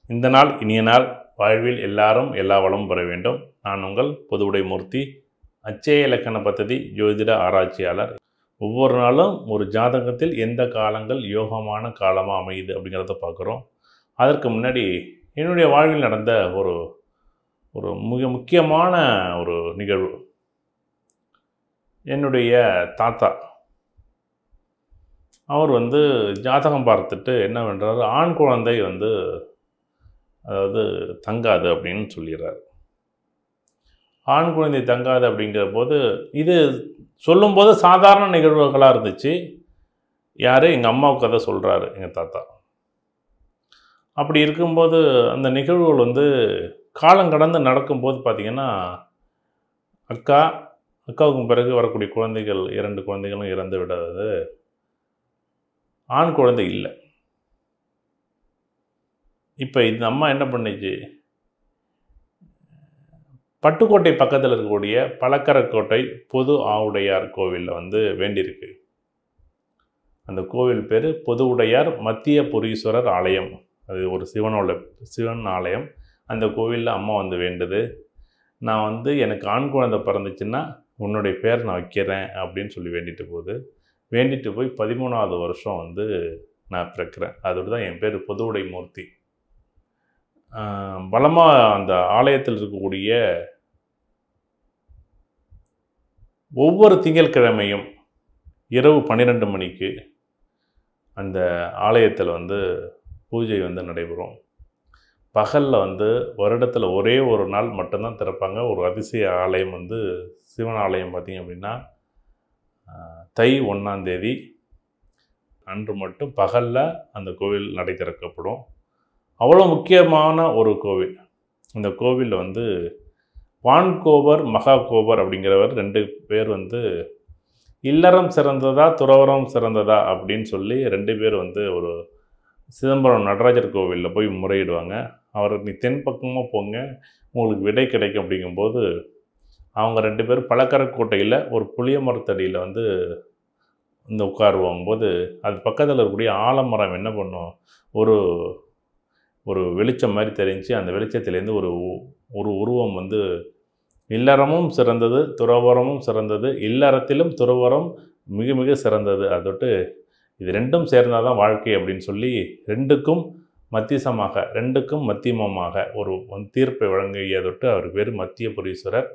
இந்த நாள் இனிய நாள் வாழ்வில் எல்லாரும் எல்லா வளமும் பெற வேண்டும் நான் உங்கள் பொதுவுடை மூர்த்தி அச்சய இலக்கண பദ്ധதி ஜோதிட ஆராய்ச்சியாளர் ஒவ்வொரு நாளும் ஒரு ஜாதகத்தில் எந்த காலங்கள் யோகமான காலமாக அமையுது அப்படிங்கிறத பார்க்குறோம் அதற்கு முன்னாடி என்னுடைய வாழ்வில் நடந்த ஒரு ஒரு மிக முக்கியமான ஒரு நிகழ்வு என்னுடைய தாத்தா அவர் வந்து ஜாதகம் பார்த்துட்டு என்ன பண்ணுறாரு ஆண் குழந்தை வந்து அதாவது தங்காது அப்படின்னு சொல்லிடுறாரு ஆண் குழந்தை தங்காது அப்படிங்கிற போது இது சொல்லும்போது சாதாரண நிகழ்வுகளாக இருந்துச்சு யார் எங்கள் அம்மாவுக்கு கதை சொல்கிறாரு எங்கள் தாத்தா அப்படி இருக்கும்போது அந்த நிகழ்வுகள் வந்து காலம் கடந்து நடக்கும்போது பார்த்திங்கன்னா அக்கா அக்காவுக்கு பிறகு வரக்கூடிய குழந்தைகள் இரண்டு குழந்தைகளும் இறந்து விடாது ஆண் குழந்தை இல்லை இப்போ இந்த அம்மா என்ன பண்ணுச்சு பட்டுக்கோட்டை பக்கத்தில் இருக்கக்கூடிய பழக்கரக்கோட்டை பொது ஆவுடையார் கோவிலில் வந்து வேண்டியிருக்கு அந்த கோவில் பேர் பொது உடையார் மத்திய புரீஸ்வரர் ஆலயம் அது ஒரு சிவனோட சிவன் ஆலயம் அந்த கோவிலில் அம்மா வந்து வேண்டுது நான் வந்து எனக்கு ஆண் குழந்தை பிறந்துச்சுன்னா உன்னுடைய பேர் நான் வைக்கிறேன் அப்படின்னு சொல்லி வேண்டிட்டு போகுது வேண்டிட்டு போய் பதிமூணாவது வருஷம் வந்து நான் பிறக்கிறேன் அதோட தான் என் பேர் பொதுவுடை மூர்த்தி பலமாக அந்த ஆலயத்தில் இருக்கக்கூடிய ஒவ்வொரு திங்கட்கிழமையும் இரவு பன்னிரெண்டு மணிக்கு அந்த ஆலயத்தில் வந்து பூஜை வந்து நடைபெறும் பகலில் வந்து வருடத்தில் ஒரே ஒரு நாள் மட்டும்தான் திறப்பாங்க ஒரு அதிசய ஆலயம் வந்து சிவன் ஆலயம் பார்த்திங்க அப்படின்னா தை ஒன்றாந்தேதி அன்று மட்டும் பகலில் அந்த கோவில் நடை திறக்கப்படும் அவ்வளோ முக்கியமான ஒரு கோவில் இந்த கோவிலில் வந்து வான்கோவர் மகா கோவர் அப்படிங்கிறவர் ரெண்டு பேர் வந்து இல்லறம் சிறந்ததா துறவரம் சிறந்ததா அப்படின்னு சொல்லி ரெண்டு பேர் வந்து ஒரு சிதம்பரம் நடராஜர் கோவிலில் போய் முறையிடுவாங்க அவர் நீ தென் பக்கமாக போங்க உங்களுக்கு விடை கிடைக்கும் அப்படிங்கும்போது அவங்க ரெண்டு பேரும் பழக்கரக்கோட்டையில் ஒரு புளிய மரத்தடியில் வந்து இந்த உட்காருவாங்க போது அது பக்கத்தில் இருக்கக்கூடிய ஆலமரம் என்ன பண்ணும் ஒரு ஒரு வெளிச்சம் மாதிரி தெரிஞ்சு அந்த வெளிச்சத்துலேருந்து ஒரு ஒரு உருவம் வந்து இல்லறமும் சிறந்தது துறவரமும் சிறந்தது இல்லறத்திலும் துறவரம் மிக மிக சிறந்தது அதொட்டு இது ரெண்டும் சேர்ந்தால் தான் வாழ்க்கை அப்படின்னு சொல்லி ரெண்டுக்கும் மத்தியசமாக ரெண்டுக்கும் மத்தியமமாக ஒரு தீர்ப்பை வழங்கிய தொட்டு அவர் பேர் மத்திய புரீஸ்வரர்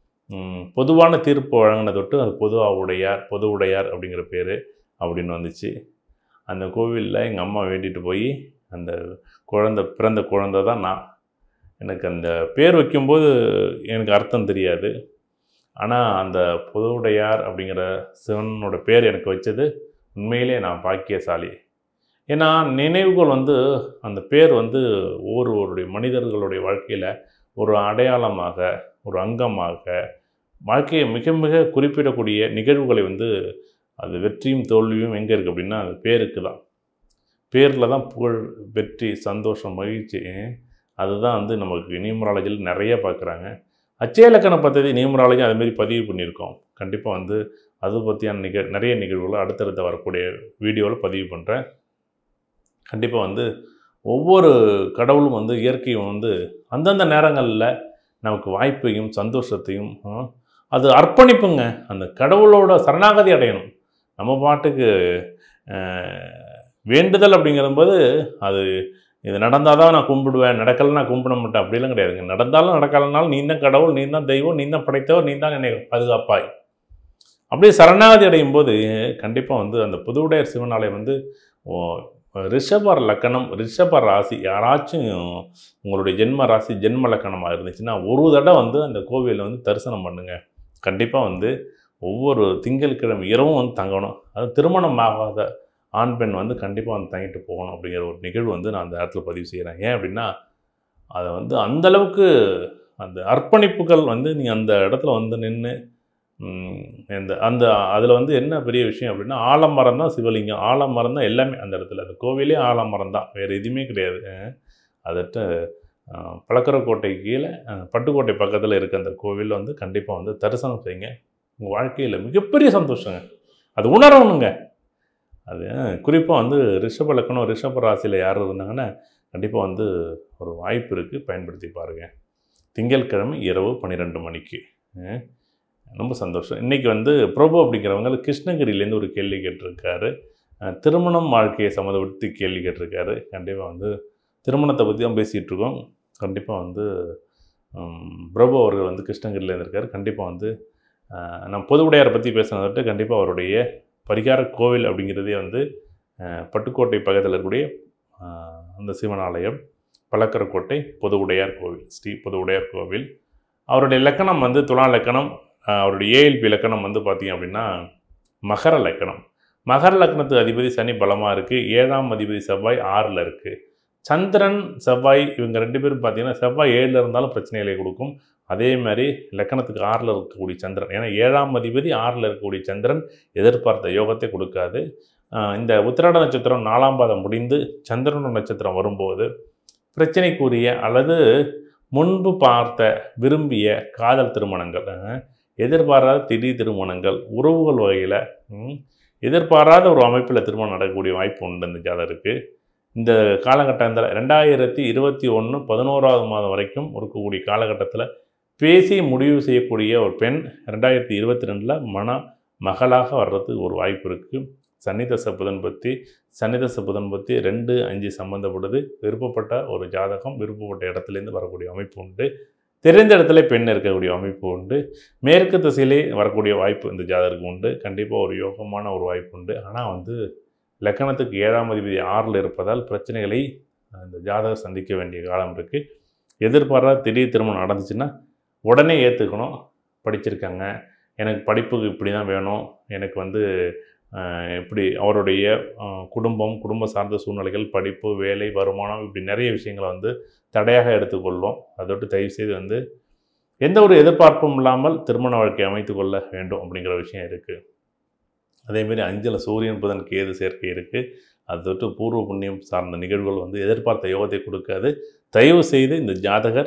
பொதுவான தீர்ப்பு வழங்கின தொட்டு அது பொது உடையார் பொது உடையார் அப்படிங்கிற பேர் அப்படின்னு வந்துச்சு அந்த கோவிலில் எங்கள் அம்மா வேண்டிட்டு போய் அந்த குழந்த பிறந்த குழந்த தான் நான் எனக்கு அந்த பேர் வைக்கும்போது எனக்கு அர்த்தம் தெரியாது ஆனால் அந்த பொதுவுடையார் அப்படிங்கிற சிவனோட பேர் எனக்கு வச்சது உண்மையிலே நான் பாக்கியசாலி ஏன்னா நினைவுகள் வந்து அந்த பேர் வந்து ஒவ்வொருவருடைய மனிதர்களுடைய வாழ்க்கையில் ஒரு அடையாளமாக ஒரு அங்கமாக வாழ்க்கையை மிக மிக குறிப்பிடக்கூடிய நிகழ்வுகளை வந்து அது வெற்றியும் தோல்வியும் எங்கே இருக்குது அப்படின்னா அது பேருக்கு தான் பேரில் தான் புகழ் வெற்றி சந்தோஷம் மகிழ்ச்சி அதுதான் வந்து நமக்கு நியூமராலஜியில் நிறைய பார்க்குறாங்க அச்சய இலக்கண பദ്ധதி நியூமராலஜி அதுமாரி பதிவு பண்ணியிருக்கோம் கண்டிப்பாக வந்து அது பற்றியான நிகழ் நிறைய நிகழ்வுகளை அடுத்தடுத்த வரக்கூடிய வீடியோவில் பதிவு பண்ணுறேன் கண்டிப்பாக வந்து ஒவ்வொரு கடவுளும் வந்து இயற்கையும் வந்து அந்தந்த நேரங்களில் நமக்கு வாய்ப்பையும் சந்தோஷத்தையும் அது அர்ப்பணிப்புங்க அந்த கடவுளோட சரணாகதி அடையணும் நம்ம பாட்டுக்கு வேண்டுதல் அப்படிங்கிறபோது அது இது நடந்தால் தான் நான் கும்பிடுவேன் நடக்கலை நான் கும்பிட மாட்டேன் அப்படிலாம் கிடையாதுங்க நடந்தாலும் நடக்கலைனாலும் நீ தான் கடவுள் நீ தான் தெய்வம் நீ தான் படைத்தவர் நீ தான் என்னை பாதுகாப்பாய் அப்படியே சரணாகதி அடையும் போது கண்டிப்பாக வந்து அந்த புதுவுடையர் சிவனாலயம் வந்து ரிஷபர் லக்கணம் ரிஷப ராசி யாராச்சும் உங்களுடைய ஜென்ம ராசி ஜென்ம லக்கணமாக இருந்துச்சுன்னா ஒரு தடவை வந்து அந்த கோவிலில் வந்து தரிசனம் பண்ணுங்கள் கண்டிப்பாக வந்து ஒவ்வொரு திங்கட்கிழமை இரவும் வந்து தங்கணும் அது திருமணம் ஆகாத ஆண் பெண் வந்து கண்டிப்பாக வந்து தங்கிட்டு போகணும் அப்படிங்கிற ஒரு நிகழ்வு வந்து நான் அந்த இடத்துல பதிவு செய்கிறேன் ஏன் அப்படின்னா அதை வந்து அந்தளவுக்கு அந்த அர்ப்பணிப்புகள் வந்து நீங்கள் அந்த இடத்துல வந்து நின்று இந்த அந்த அதில் வந்து என்ன பெரிய விஷயம் அப்படின்னா ஆலமரம் தான் சிவலிங்கம் ஆலமரம் தான் எல்லாமே அந்த இடத்துல அந்த கோவிலே ஆலமரம் தான் வேறு எதுவுமே கிடையாது அதட்ட பழக்கரக்கோட்டை கீழே பட்டுக்கோட்டை பக்கத்தில் இருக்க அந்த கோவிலில் வந்து கண்டிப்பாக வந்து தரிசனம் செய்யுங்க உங்கள் வாழ்க்கையில் மிகப்பெரிய சந்தோஷங்க அது உணரணுங்க அது குறிப்பாக வந்து ரிஷப லக்கணம் ரிஷப ராசியில் யார் இருந்தாங்கன்னா கண்டிப்பாக வந்து ஒரு வாய்ப்பு இருக்குது பயன்படுத்தி பாருங்கள் திங்கட்கிழமை இரவு பன்னிரெண்டு மணிக்கு அஹ் ரொம்ப சந்தோஷம் இன்றைக்கி வந்து பிரபு அப்படிங்கிறவங்க கிருஷ்ணகிரியிலேருந்து ஒரு கேள்வி கேட்டிருக்காரு அஹ் திருமணம் வாழ்க்கையை சம்மந்தப்படுத்தி கேள்வி கேட்டிருக்காரு கண்டிப்பாக வந்து திருமணத்தை பற்றி தான் பேசிகிட்டு இருக்கோம் கண்டிப்பாக வந்து உம், பிரபு அவர்கள் வந்து கிருஷ்ணகிரியிலேருந்து இருக்கார் கண்டிப்பாக வந்து அஹ், நம்ம பொது உடையாரை பற்றி பேசுனதை விட்டு கண்டிப்பாக அவருடைய பரிகார கோவில் அப்படிங்கிறதே வந்து அஹ், பட்டுக்கோட்டை பக்கத்தில் இருக்கக்கூடிய அஹ், அந்த சிவன் ஆலயம் பழக்கரக்கோட்டை பொது உடையார் கோவில் ஸ்ரீ பொது உடையார் கோவில் அவருடைய லக்கணம் வந்து துலா லக்கணம் அஹ், அவருடைய ஏஎல்பி லக்கணம் வந்து பார்த்திங்க அப்படின்னா மகர லக்கணம் மகர லக்னத்து அதிபதி சனி பலமாக இருக்குது ஏழாம் அதிபதி செவ்வாய் ஆறில் இருக்குது சந்திரன் செவ்வாய் இவங்க ரெண்டு பேரும் பார்த்தீங்கன்னா செவ்வாய் ஏழில் இருந்தாலும் பிரச்சனைகளை கொடுக்கும் அதே மாதிரி லக்கணத்துக்கு ஆறில் இருக்கக்கூடிய சந்திரன் ஏன்னா ஏழாம் அதிபதி ஆறில் இருக்கக்கூடிய சந்திரன் எதிர்பார்த்த யோகத்தை கொடுக்காது ஆஹ் இந்த உத்திராட நட்சத்திரம் நாலாம் பாதம் முடிந்து சந்திரன் நட்சத்திரம் வரும்போது பிரச்சனைக்குரிய அல்லது முன்பு பார்த்த விரும்பிய காதல் திருமணங்கள் ஆஹ் எதிர்பாராத திடீர் திருமணங்கள் உறவுகள் வகையில் எதிர்பாராத ஒரு அமைப்பில் திருமணம் நடக்கக்கூடிய வாய்ப்பு உண்டு இந்த ஜாதகருக்கு இந்த காலகட்டத்தில் ரெண்டாயிரத்தி இருபத்தி ஒன்று பதினோராவது மாதம் வரைக்கும் இருக்கக்கூடிய காலகட்டத்தில் பேசி முடிவு செய்யக்கூடிய ஒரு பெண் ரெண்டாயிரத்தி இருபத்தி ரெண்டில் மன மகளாக வர்றதுக்கு ஒரு வாய்ப்பு இருக்குது சன்னிதச புதன் பற்றி சன்னிதச புதன் பற்றி ரெண்டு அஞ்சு சம்மந்தப்படுது விருப்பப்பட்ட ஒரு ஜாதகம் விருப்பப்பட்ட இடத்துலேருந்து வரக்கூடிய அமைப்பு உண்டு தெரிந்த இடத்துல பெண் இருக்கக்கூடிய அமைப்பு உண்டு மேற்கு திசையிலே வரக்கூடிய வாய்ப்பு இந்த ஜாதகருக்கு உண்டு கண்டிப்பாக ஒரு யோகமான ஒரு வாய்ப்பு உண்டு ஆனால் வந்து லக்கணத்துக்கு ஏழாம் அதிபதி ஆறில் இருப்பதால் பிரச்சனைகளை இந்த ஜாதகர் சந்திக்க வேண்டிய காலம் இருக்குது எதிர்பாராத திடீர் திருமணம் நடந்துச்சுன்னா உடனே ஏற்றுக்கணும் படிச்சிருக்காங்க எனக்கு படிப்புக்கு இப்படி தான் வேணும் எனக்கு வந்து ஆஹ், இப்படி அவருடைய ஆஹ், குடும்பம் குடும்ப சார்ந்த சூழ்நிலைகள் படிப்பு வேலை வருமானம் இப்படி நிறைய விஷயங்களை வந்து தடையாக எடுத்துக்கொள்ளும் அதோட்டு தயவு செய்து வந்து எந்த ஒரு எதிர்பார்ப்பும் இல்லாமல் திருமண வாழ்க்கை அமைத்து கொள்ள வேண்டும் அப்படிங்கிற விஷயம் இருக்குது அதேமாரி அஞ்சில் சூரியன் புதன் கேது சேர்க்கை இருக்குது அது தொட்டு பூர்வ புண்ணியம் சார்ந்த நிகழ்வுகள் வந்து எதிர்பார்த்த யோகத்தை கொடுக்காது தயவு செய்து இந்த ஜாதகர்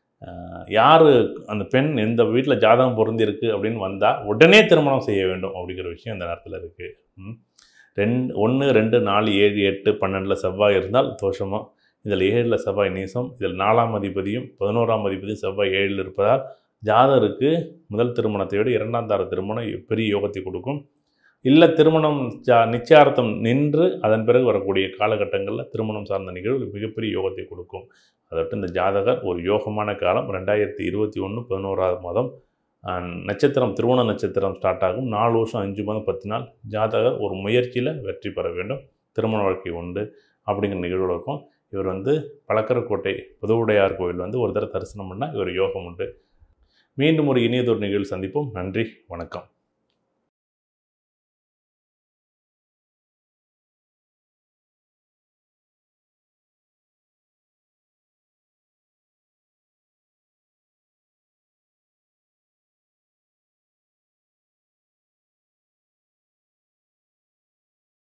யார் அந்த பெண் எந்த வீட்டில் ஜாதகம் பொருந்திருக்கு அப்படின்னு வந்தால் உடனே திருமணம் செய்ய வேண்டும் அப்படிங்கிற விஷயம் இந்த நேரத்தில் இருக்குது ரெண்டு ஒன்று ரெண்டு நாலு ஏழு எட்டு பன்னெண்டில் செவ்வாய் இருந்தால் தோஷமாக இதில் ஏழில் செவ்வாய் நீசம் இதில் நாலாம் அதிபதியும் பதினோராம் அதிபதியும் செவ்வாய் ஏழில் இருப்பதால் ஜாதகருக்கு முதல் திருமணத்தை விட இரண்டாம் தார திருமணம் பெரிய யோகத்தை கொடுக்கும் இல்லை திருமணம் ஜா நிச்சயார்த்தம் நின்று அதன் பிறகு வரக்கூடிய காலகட்டங்களில் திருமணம் சார்ந்த நிகழ்வு மிகப்பெரிய யோகத்தை கொடுக்கும் அதற்கு இந்த ஜாதகர் ஒரு யோகமான காலம் ரெண்டாயிரத்தி இருபத்தி ஒன்று பதினோராவது மாதம் அஹ், நட்சத்திரம் திருமண நட்சத்திரம் ஸ்டார்ட் ஆகும் நாலு வருஷம் அஞ்சு மாதம் பத்து நாள் ஜாதகர் ஒரு முயற்சியில் வெற்றி பெற வேண்டும் திருமண வாழ்க்கை உண்டு அப்படிங்கிற நிகழ்வு இருக்கும் இவர் வந்து பழக்கரக்கோட்டை புதுவுடையார் கோயில் வந்து ஒரு தடவை தரிசனம் பண்ணால் இவர் யோகம் உண்டு மீண்டும் ஒரு இனியதொரு நிகழ்வு சந்திப்போம் நன்றி வணக்கம்